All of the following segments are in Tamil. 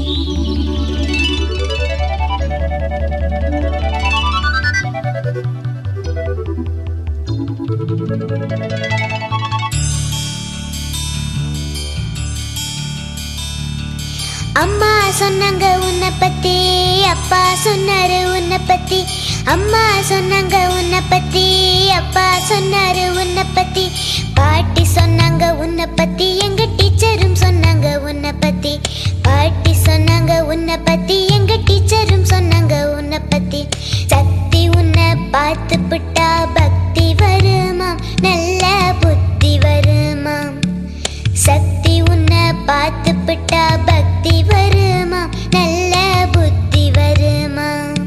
அம்மா சொன்னாங்க உன்னை பத்தி அப்பா சொன்னாரு உன்னை பத்தி அம்மா சொன்னாங்க உன்னை பத்தி அப்பா சொன்னாரு உன்னை பத்தி பாட்டி சொன்னாங்க உன்னை பத்தி எங்க டீச்சரும் சொன்னாங்க உன்னை பத்தி பாட்டி சொன்னாங்க உன்னை பத்தி எங்க டீச்சரும் சொன்னாங்க உன்னை பத்தி சக்தி உன்னை பார்த்து விட்டா பக்தி வருமாம் நல்ல புத்தி வருமாம் சக்தி உன்னை பார்த்து விட்டா பக்தி வருமா நல்ல புத்தி வருமா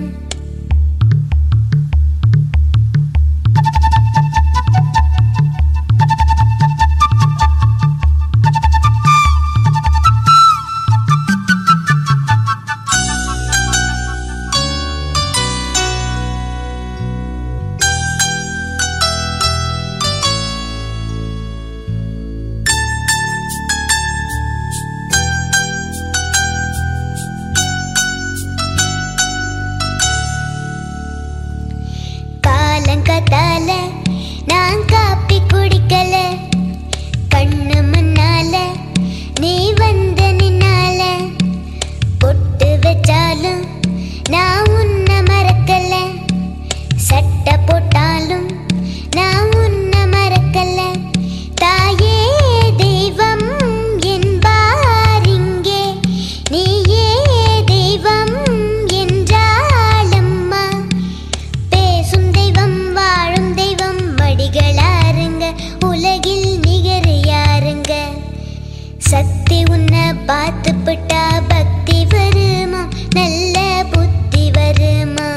காலங்கத்தால நான் காப்பி குடிக்கல கண்ணு முன்னால நீ வந்த நின்னால பொட்டு வச்சாலும் நான் உன்னை மறக்கல சட்டை போட்டாலும் நான் உன்னை மறக்கல தாயே தெய்வம் என்பாரிங்கே நீயே தெய்வம் என்றாளம்மா பேசும் தெய்வம் வாழும் தெய்வம் வடிகளாருங்க உலகில் நிகர் யாருங்க சக்தி உன்னை பார்த்து விட்டா பக்தி வருமா நல்ல புத்தி வருமா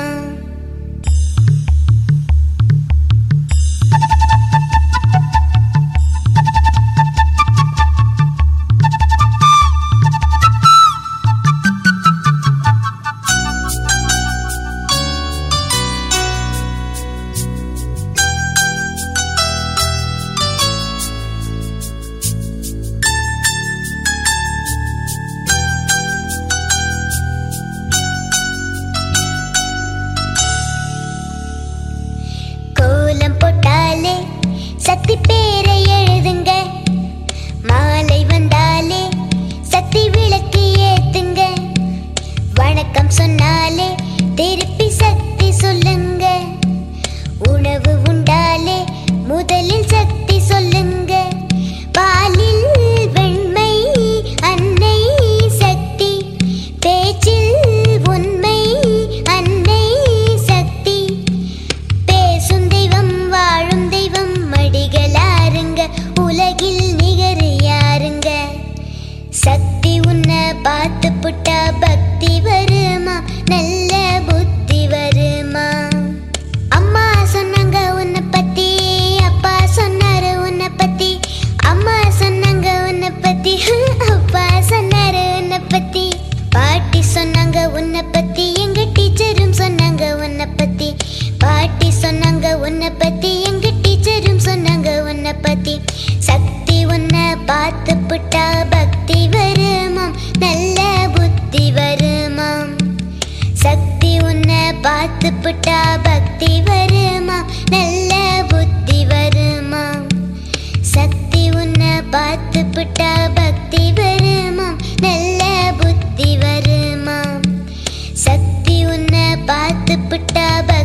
கோலம் போட்டாலே சக்தி பேரை எழுதுங்க மாலை வந்தாலே சக்தி விளக்கு ஏத்துங்க வணக்கம் சொன்னாலே திருப்பி சக்தி சொல்லுங்க உணவு உண்டாலே முதலில் சக்தி சொல்லுங்க பாலில் வெண்மை அன்னை சக்தி பேச்சில் உண்மை அன்னை சக்தி பேசும் தெய்வம் வாழும் தெய்வம் மடிகளாருங்க உலகில் நிகர் யாருங்க சக்தி உன்னை பார்த்து புட்டா பக்தி வருமா நல்ல புத்தி வருமா அம்மா சொன்னாங்க உன்னை பத்தி அப்பா சொன்னாரு உன்னை பத்தி அம்மா சொன்னாங்க உன்னை பத்தி அப்பா சொன்னாரு உன்னை பத்தி பாட்டி சொன்னாங்க உன்னை பத்தி எங்க டீச்சரும் சொன்னாங்க உன்னை பத்தி பாட்டி சொன்னாங்க உன்னை பத்தி எங்க டீச்சரும் சொன்னாங்க உன்னை பத்தி சக்தி உன்னை பார்த்து புட்டா பக்தி வருமாம் நல்ல புத்தி வருமாம் சக்தி உன்னை பார்த்து புட்டா பக்தி வருமா நல்ல புத்தி வருமா சக்தி உன்னை பார்த்து புட்டா பக்தி வருமா நல்ல புத்தி வருமா சக்தி உன்னை பார்த்து புட்டா